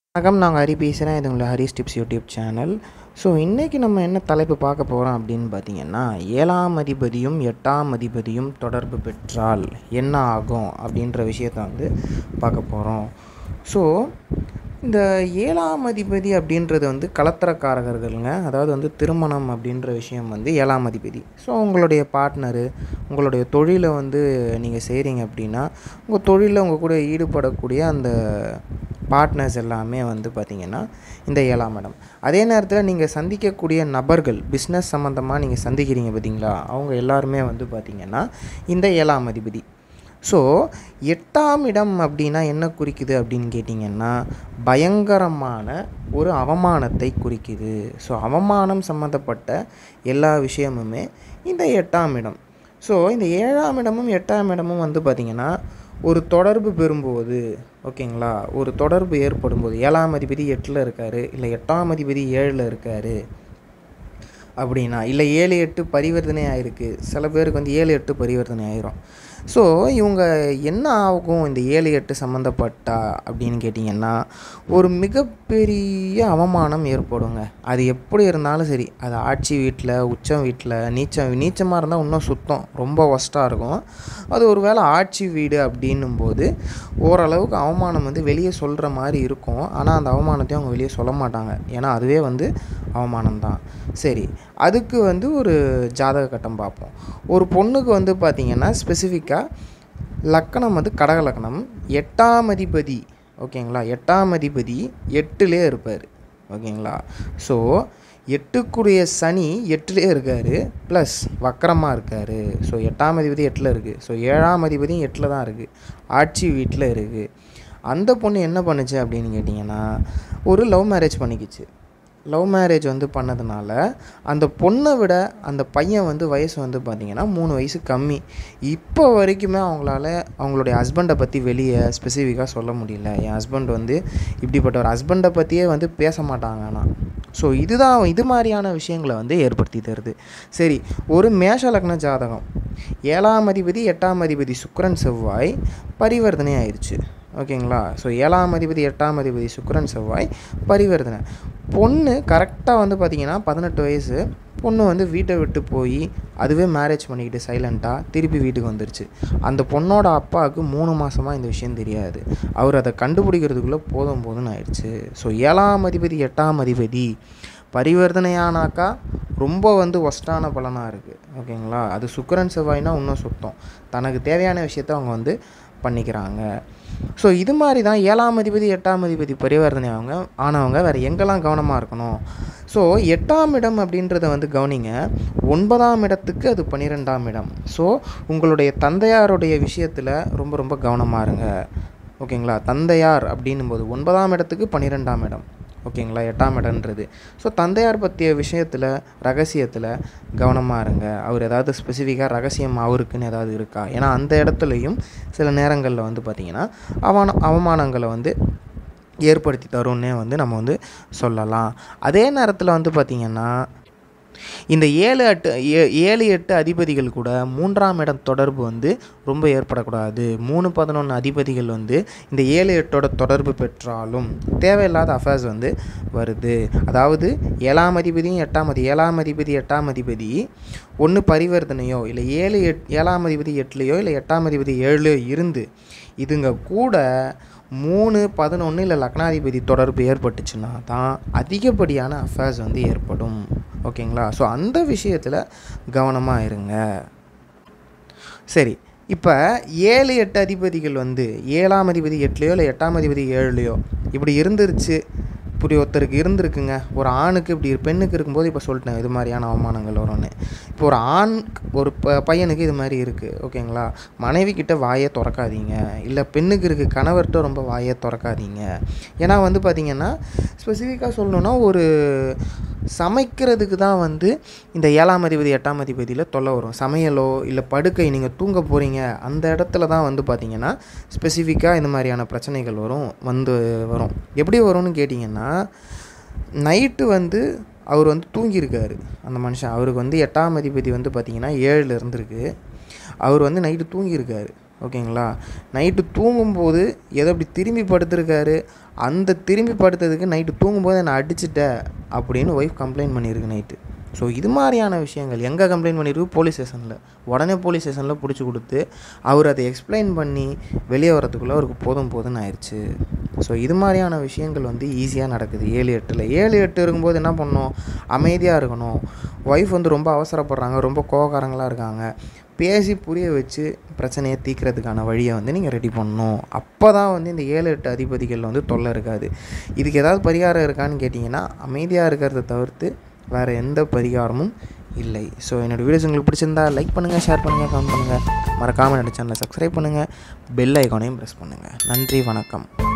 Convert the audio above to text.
வணக்கம் நாங்கள் ஹரி பேசுகிறேன் இது உங்களை Hari's tips YouTube channel so இன்றைக்கி நம்ம என்ன தலைப்பு பார்க்க போகிறோம் அப்படின்னு பார்த்தீங்கன்னா ஏழாம் அதிபதியும் எட்டாம் அதிபதியும் தொடர்பு பெற்றால் என்ன ஆகும் அப்படின்ற விஷயத்தை வந்து பார்க்க போகிறோம் ஸோ இந்த ஏழாம் அதிபதி அப்படின்றது வந்து கலத்திரக்காரகர்கள்ங்க அதாவது வந்து திருமணம் அப்படின்ற விஷயம் வந்து ஏழாம் அதிபதி ஸோ உங்களுடைய பார்ட்னரு உங்களுடைய தொழிலை வந்து நீங்கள் செய்கிறீங்க அப்படின்னா உங்கள் தொழிலில் உங்கள் கூட ஈடுபடக்கூடிய அந்த பார்ட்னர்ஸ் எல்லாமே வந்து பார்த்திங்கன்னா இந்த ஏழாம் இடம் அதே நேரத்தில் நீங்கள் சந்திக்கக்கூடிய நபர்கள் பிஸ்னஸ் சம்மந்தமாக நீங்கள் சந்திக்கிறீங்க பார்த்தீங்களா அவங்க எல்லாருமே வந்து பார்த்திங்கன்னா இந்த ஏழாம் அதிபதி ஸோ எட்டாம் இடம் அப்படின்னா என்ன குறிக்குது அப்படின்னு கேட்டிங்கன்னா பயங்கரமான ஒரு அவமானத்தை குறிக்குது ஸோ அவமானம் சம்மந்தப்பட்ட எல்லா விஷயமுமே இந்த எட்டாம் இடம் ஸோ இந்த ஏழாம் இடமும் எட்டாம் இடமும் வந்து பார்த்திங்கன்னா ஒரு தொடர்பு பெறும்போது ஓகேங்களா ஒரு தொடர்பு ஏற்படும் போது ஏழாம் அதிபதி எட்டில் இருக்கார் இல்லை எட்டாம் அதிபதி ஏழில் இருக்கார் அப்படின்னா இல்லை ஏழு எட்டு பரிவர்த்தனை ஆகிருக்கு சில பேருக்கு வந்து ஏழு எட்டு பரிவர்த்தனை ஆயிரும் ஸோ இவங்க என்ன ஆகும் இந்த ஏழு எட்டு சம்மந்தப்பட்டா அப்படின்னு கேட்டிங்கன்னா ஒரு மிகப்பெரிய அவமானம் ஏற்படுங்க அது எப்படி இருந்தாலும் சரி அது ஆட்சி வீட்டில் உச்சம் வீட்டில் நீச்சம் நீச்சமாக இருந்தால் இன்னும் சுத்தம் ரொம்ப ஒஸ்ட்டாக இருக்கும் அது ஒரு வேளை ஆட்சி வீடு அப்படின்னும் போது ஓரளவுக்கு அவமானம் வந்து வெளியே சொல்கிற மாதிரி இருக்கும் ஆனால் அந்த அவமானத்தையும் அவங்க வெளியே சொல்ல மாட்டாங்க ஏன்னா அதுவே வந்து அவமானம் தான் சரி அதுக்கு வந்து ஒரு ஜாதக கட்டம் பார்ப்போம் ஒரு பொண்ணுக்கு வந்து பார்த்திங்கன்னா ஸ்பெசிஃபிக்காக லக்கணம் வந்து கடக லக்கணம் எட்டாம் அதிபதி ஓகேங்களா எட்டாம் அதிபதி எட்டுலே இருப்பார் ஓகேங்களா ஸோ எட்டுக்குரிய சனி எட்டுலே இருக்கார் ப்ளஸ் வக்கரமாக இருக்கார் ஸோ எட்டாம் அதிபதி எட்டில் இருக்குது ஸோ ஏழாம் அதிபதியும் எட்டில் தான் இருக்குது ஆட்சி வீட்டில் இருக்குது அந்த பொண்ணு என்ன பண்ணுச்சு அப்படின்னு கேட்டிங்கன்னா ஒரு லவ் மேரேஜ் பண்ணிக்கிச்சு லவ் மேரேஜ் வந்து பண்ணதுனால அந்த பொண்ணை விட அந்த பையன் வந்து வயசு வந்து பார்த்திங்கன்னா மூணு வயசு கம்மி இப்போ வரைக்குமே அவங்களால அவங்களுடைய ஹஸ்பண்டை பற்றி வெளியே ஸ்பெசிஃபிக்காக சொல்ல முடியல என் ஹஸ்பண்ட் வந்து இப்படிப்பட்ட ஒரு ஹஸ்பண்டை பற்றியே வந்து பேச மாட்டாங்க ஆனால் ஸோ இதுதான் இது மாதிரியான விஷயங்களை வந்து ஏற்படுத்தி தருது சரி ஒரு மேஷ லக்ன ஜாதகம் ஏழாம் அதிபதி எட்டாம் அதிபதி சுக்கரன் செவ்வாய் பரிவர்த்தனை ஆயிடுச்சு ஓகேங்களா ஸோ ஏழாம் அதிபதி எட்டாம் அதிபதி சுக்கரன் செவ்வாய் பரிவர்த்தனை பொண்ணு கரெக்டாக வந்து பார்த்திங்கன்னா பதினெட்டு வயசு பொண்ணு வந்து வீட்டை விட்டு போய் அதுவே மேரேஜ் பண்ணிக்கிட்டு சைலண்ட்டாக திருப்பி வீட்டுக்கு வந்துருச்சு அந்த பொண்ணோட அப்பாவுக்கு மூணு மாதமாக இந்த விஷயம் தெரியாது அவர் அதை கண்டுபிடிக்கிறதுக்குள்ளே போதும் போதும்னு ஆயிடுச்சு ஸோ ஏழாம் அதிபதி எட்டாம் அதிபதி பரிவர்த்தனையானாக்கா ரொம்ப வந்து ஒஸ்ட்டான பலனாக இருக்குது ஓகேங்களா அது சுக்கரன் செவ்வாய்னா இன்னும் சுத்தம் தனக்கு தேவையான விஷயத்த அவங்க வந்து பண்ணிக்கிறாங்க ஸோ இது மாதிரி தான் ஏழாம் அதிபதி எட்டாம் அதிபதி பரிவர்த்தனை அவங்க ஆனவங்க வேறு எங்கெல்லாம் கவனமாக இருக்கணும் ஸோ எட்டாம் இடம் அப்படின்றத வந்து கவனிங்க ஒன்பதாம் இடத்துக்கு அது பன்னிரெண்டாம் இடம் ஸோ உங்களுடைய தந்தையாருடைய விஷயத்தில் ரொம்ப ரொம்ப கவனமாக இருங்க ஓகேங்களா தந்தையார் அப்படின்னும் போது ஒன்பதாம் இடத்துக்கு பன்னிரெண்டாம் இடம் ஓகேங்களா எட்டாம் இடன்றது ஸோ தந்தையார் பற்றிய விஷயத்தில் ரகசியத்தில் கவனமாக இருங்க அவர் ஏதாவது ஸ்பெசிஃபிக்காக ரகசியம் அவருக்குன்னு ஏதாவது இருக்கா ஏன்னா அந்த இடத்துலையும் சில நேரங்களில் வந்து பார்த்திங்கன்னா அவமான அவமானங்களை வந்து ஏற்படுத்தி தரும்னே வந்து நம்ம வந்து சொல்லலாம் அதே நேரத்தில் வந்து பார்த்திங்கன்னா இந்த ஏழு எட்டு ஏ ஏழு எட்டு அதிபதிகள் கூட மூன்றாம் இடம் தொடர்பு வந்து ரொம்ப ஏற்படக்கூடாது மூணு பதினொன்று அதிபதிகள் வந்து இந்த ஏழு எட்டோட தொடர்பு பெற்றாலும் தேவையில்லாத அஃபேர்ஸ் வந்து வருது அதாவது ஏழாம் அதிபதியும் எட்டாம் அதி ஏழாம் அதிபதி எட்டாம் அதிபதி ஒன்று பரிவர்த்தனையோ இல்லை ஏழு எட் ஏழாம் அதிபதி எட்டுலேயோ இல்லை எட்டாம் அதிபதி ஏழுலையோ இருந்து இதுங்க கூட மூணு பதினொன்று இல்லை லக்னாதிபதி தொடர்பு ஏற்பட்டுச்சுன்னா தான் அதிகப்படியான அஃபேர்ஸ் வந்து ஏற்படும் ஓகேங்களா ஸோ அந்த விஷயத்தில் கவனமாக இருங்க சரி இப்போ ஏழு எட்டு அதிபதிகள் வந்து ஏழாம் அதிபதி எட்டுலேயோ இல்லை எட்டாம் அதிபதி ஏழுலையோ இப்படி இருந்துருச்சு இப்படி ஒருத்தருக்கு இருந்திருக்குங்க ஒரு ஆணுக்கு இப்படி பெண்ணுக்கு இருக்கும்போது இப்போ சொல்லிட்டேன் இது மாதிரியான அவமானங்கள் வரும்னு இப்போ ஒரு ஆண் ஒரு ப பையனுக்கு இது மாதிரி இருக்குது ஓகேங்களா மனைவி கிட்ட வாயை திறக்காதீங்க இல்லை பெண்ணுக்கு இருக்குது கணவர்கிட்ட ரொம்ப வாயை திறக்காதீங்க ஏன்னா வந்து பார்த்திங்கன்னா ஸ்பெசிஃபிக்காக சொல்லணுன்னா ஒரு சமைக்கிறதுக்கு தான் வந்து இந்த ஏழாம் அதிபதி எட்டாம் அதிபதியில் தொல்லை வரும் சமையலோ இல்லை படுக்கை நீங்கள் தூங்க போகிறீங்க அந்த இடத்துல தான் வந்து பார்த்திங்கன்னா ஸ்பெசிஃபிக்காக இந்த மாதிரியான பிரச்சனைகள் வரும் வந்து வரும் எப்படி வரும்னு கேட்டிங்கன்னா நைட்டு வந்து அவர் வந்து தூங்கியிருக்காரு அந்த மனுஷன் அவருக்கு வந்து எட்டாம் அதிபதி வந்து பார்த்திங்கன்னா ஏழில் இருந்திருக்கு அவர் வந்து நைட்டு தூங்கியிருக்காரு ஓகேங்களா நைட்டு தூங்கும்போது ஏதோ இப்படி திரும்பி படுத்திருக்காரு அந்த திரும்பி படுத்ததுக்கு நைட்டு தூங்கும்போது என்னை அடிச்சிட்ட அப்படின்னு ஒய்ஃப் கம்ப்ளைண்ட் பண்ணியிருக்கு நைட்டு ஸோ இது மாதிரியான விஷயங்கள் எங்கே கம்ப்ளைண்ட் பண்ணியிருக்கு போலீஸ் ஸ்டேஷனில் உடனே போலீஸ் ஸ்டேஷனில் பிடிச்சி கொடுத்து அவர் அதை எக்ஸ்பிளைன் பண்ணி வெளியே வரதுக்குள்ளே அவருக்கு போதும் போதும்னு ஆயிடுச்சு ஸோ இது மாதிரியான விஷயங்கள் வந்து ஈஸியாக நடக்குது ஏழு எட்டில் ஏழு எட்டு இருக்கும்போது என்ன பண்ணணும் அமைதியாக இருக்கணும் ஒய்ஃப் வந்து ரொம்ப அவசரப்படுறாங்க ரொம்ப கோவக்காரங்களாக இருக்காங்க பேசி புரிய வச்சு பிரச்சனையை தீர்க்கறதுக்கான வழியை வந்து நீங்கள் ரெடி பண்ணணும் அப்போ தான் வந்து இந்த ஏழு எட்டு அதிபதிகள் வந்து தொல்லை இருக்காது இதுக்கு ஏதாவது பரிகாரம் இருக்கான்னு கேட்டிங்கன்னா அமைதியாக இருக்கிறத தவிர்த்து வேறு எந்த பரிகாரமும் இல்லை ஸோ என்னோடய வீடியோஸ் உங்களுக்கு பிடிச்சிருந்தா லைக் பண்ணுங்கள் ஷேர் பண்ணுங்கள் கமெண்ட் பண்ணுங்கள் மறக்காமல் என்னோட சேனலை சப்ஸ்கிரைப் பண்ணுங்கள் பெல் ஐக்கானையும் ப்ரெஸ் பண்ணுங்கள் நன்றி வணக்கம்